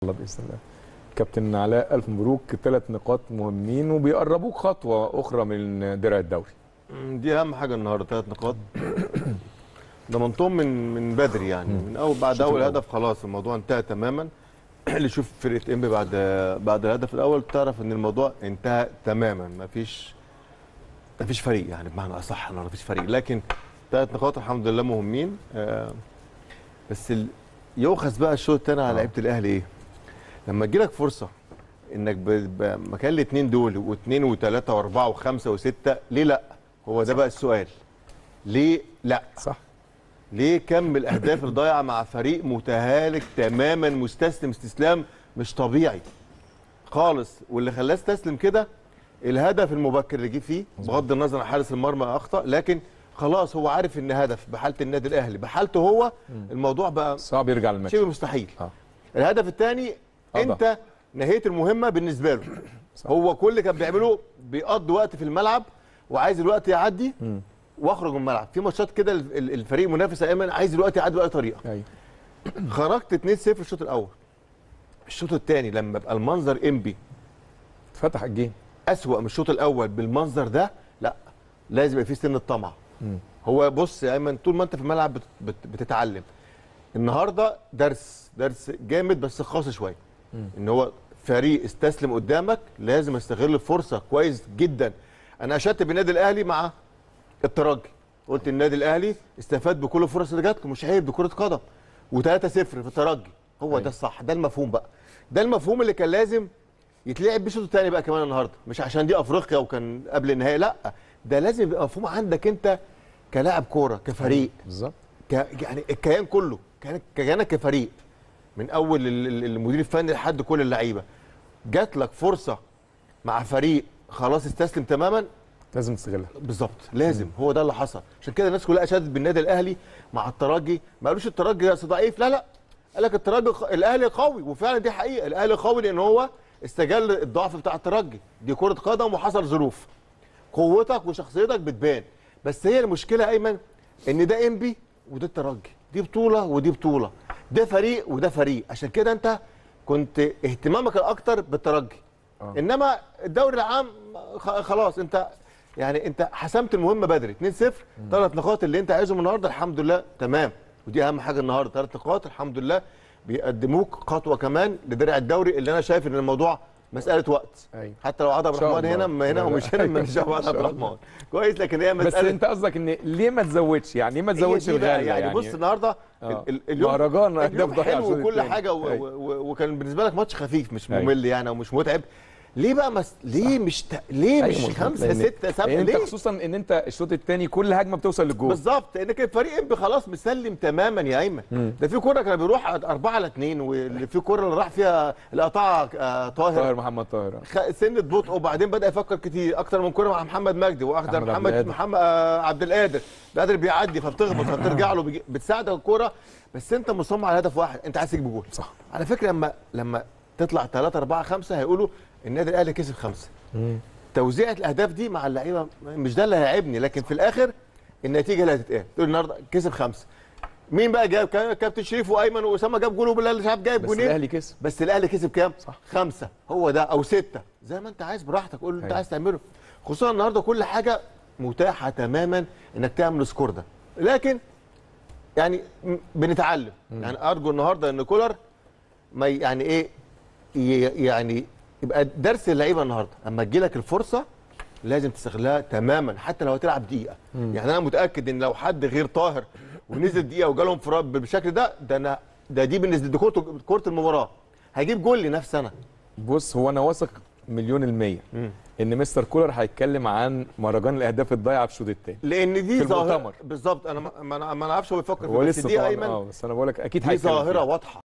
الله باذن الله كابتن علاء الف مبروك ثلاث نقاط مهمين وبيقربوك خطوه اخرى من درع الدوري مم، دي اهم حاجه النهارده ثلاث نقاط ضمنتهم من من بدري يعني من اول بعد الشوط اول الأول. هدف خلاص الموضوع انتهى تماما اللي يشوف فرقه انبي بعد بعد الهدف الاول تعرف ان الموضوع انتهى تماما مفيش مفيش فريق يعني بمعنى اصح النهارده مفيش فريق لكن ثلاث نقاط الحمد لله مهمين آه بس ال... يؤخذ بقى الشوط الثاني على آه. لعيبه الاهلي ايه؟ لما تجيلك فرصه انك ب... ب... مكان الاثنين دول واثنين وثلاثه واربعه وخمسه وسته ليه لا؟ هو ده بقى السؤال ليه لا؟ صح ليه كم الاهداف اللي ضايعه مع فريق متهالك تماما مستسلم استسلام مش طبيعي خالص واللي خلاه استسلم كده الهدف المبكر اللي جه فيه بغض النظر عن حارس المرمى اخطا لكن خلاص هو عارف ان هدف بحاله النادي الاهلي بحالته هو الموضوع بقى صعب يرجع الماتش شبه مستحيل آه. الهدف الثاني قضى. انت نهيت المهمه بالنسبه له صح. هو كل اللي كان بيعمله بيقضي وقت في الملعب وعايز الوقت يعدي مم. واخرج من الملعب في ماتشات كده ال- ال- الفريق المنافس ايمن عايز الوقت يعدي باي طريقه ايوه خرجت 2-0 الشوط الاول الشوط الثاني لما يبقى المنظر انبي فتح الجيم اسوأ من الشوط الاول بالمنظر ده لا لازم يبقى في سن الطمع مم. هو بص يا ايمن طول ما انت في الملعب بت بت بتتعلم النهارده درس درس جامد بس خاص شويه مم. ان هو فريق استسلم قدامك لازم استغل الفرصه كويس جدا انا اشدت بالنادي الاهلي مع الترجي قلت النادي الاهلي استفاد بكل الفرص اللي جات له مش عيب بكره قدم و3-0 في الترجي هو أيوة. ده الصح ده المفهوم بقى ده المفهوم اللي كان لازم يتلعب بيه الشوط الثاني بقى كمان النهارده مش عشان دي افريقيا وكان قبل النهائي لا ده لازم يبقى مفهوم عندك انت كلاعب كوره كفريق بالظبط ك... يعني الكيان كله كيانك كيانك كفريق من اول ال- ال- المدير الفني لحد كل اللعيبه جات لك فرصه مع فريق خلاص استسلم تماما لازم تستغلها بالظبط لازم هو ده اللي حصل عشان كده الناس كلها اشادت بالنادي الاهلي مع الترجي ما قالوش الترجي أصل ضعيف لا لا قال لك الترجي خ- الاهلي قوي وفعلا دي حقيقه الاهلي قوي لان هو استغل الضعف بتاع الترجي دي كره قدم وحصل ظروف قوتك وشخصيتك بتبان بس هي المشكله ايمن ان ده انبي وده الترجي دي بطوله ودي بطوله ده فريق وده فريق عشان كده انت كنت اهتمامك الاكتر بالترجي آه. انما الدوري العام خ- خلاص انت يعني انت حسمت المهمه بدري 2-0 ثلاث نقاط اللي انت عايزهم النهارده الحمد لله تمام ودي اهم حاجه النهارده ثلاث نقاط الحمد لله بيقدموك خطوه كمان لدرع الدوري اللي انا شايف ان الموضوع مساله وقت ايوه حتى لو عاد عبد إن شاء الرحمن الله. هنا ما هنا لا، لا. ومش هنا مش عبد إن شاء عبد الله. الرحمن كويس لكن هي بس مساله انت قصدك ان ليه ما تزودش يعني ليه ما هي تزودش دي بقى، الغالة يعني, يعني بص النهارده آه. ال- ال- اليوم مهرجان أهداف اليوم ضايعة حلو الشوط وكل التاني. حاجه و- أيوة. و- وكان بالنسبه لك ماتش خفيف مش أيوة. ممل يعني ومش متعب ليه بقى مس... ليه مش ت... ليه أيوة مش مظبوط، خمسه لأن- سته سبعه لأن انت ليه خصوصا ان انت الشوط الثاني كل هجمه بتوصل للجول بالظبط انك الفريق انبي خلاص مسلم تماما يا ايمن مم. ده في كوره كان بيروح أربعة على اثنين واللي في كوره اللي راح فيها اللي قطعها آه، طاهر طاهر محمد طاهر خ- سنة بطء وبعدين بدا يفكر كتير اكتر من كوره مع محمد مجدي واخد أحمد عبد محمد القادر. محمد آه، عبد القادر قادر بيعدي فبتخبط فبترجع له بيجي- بتساعدك الكوره بس انت مصمم على هدف واحد انت عايز تجيب جول صح على فكره لما لما تطلع 3 4 5 هيقولوا النادي الاهلي كسب خمسه توزيعه الاهداف دي مع اللعيبه مش ده اللي هيعيبني لكن في الاخر النتيجه اللي هتتقال تقول النهارده كسب خمسه مين بقى جاب كا- كابتن شريف وايمن واسامه جاب جول وبلال مش عارف جايب بس جولين الاهلي كسب بس الاهلي كسب كام؟ صح. خمسه هو ده او سته زي ما انت عايز براحتك قول اللي انت أيوة. عايز تعمله خصوصا النهارده كل حاجه متاحه تماما انك تعمل السكور ده لكن يعني م- بنتعلم يعني ارجو النهارده ان كولر ما ي- يعني ايه ي- يعني يبقى درس اللعيبه النهارده اما تجيلك الفرصه لازم تستغلها تماما حتى لو هتلعب دقيقه يعني انا متاكد ان لو حد غير طاهر ونزل دقيقه وجالهم انفراد بالشكل ده ده انا ده دي بالنسبه دي كره كره المباراه هيجيب جول لنفس انا بص هو انا واثق مليون المية ان مستر كولر هيتكلم عن مهرجان الاهداف الضايعه في الشوط الثاني لان دي في ظاهره المؤتمر. بالظبط انا ما ما أنا- ما اعرفش هو بيفكر هو في بس لسه دي طبعا ايمن اه بس انا بقول لك اكيد دي هيتكلم ظاهره فيها. واضحه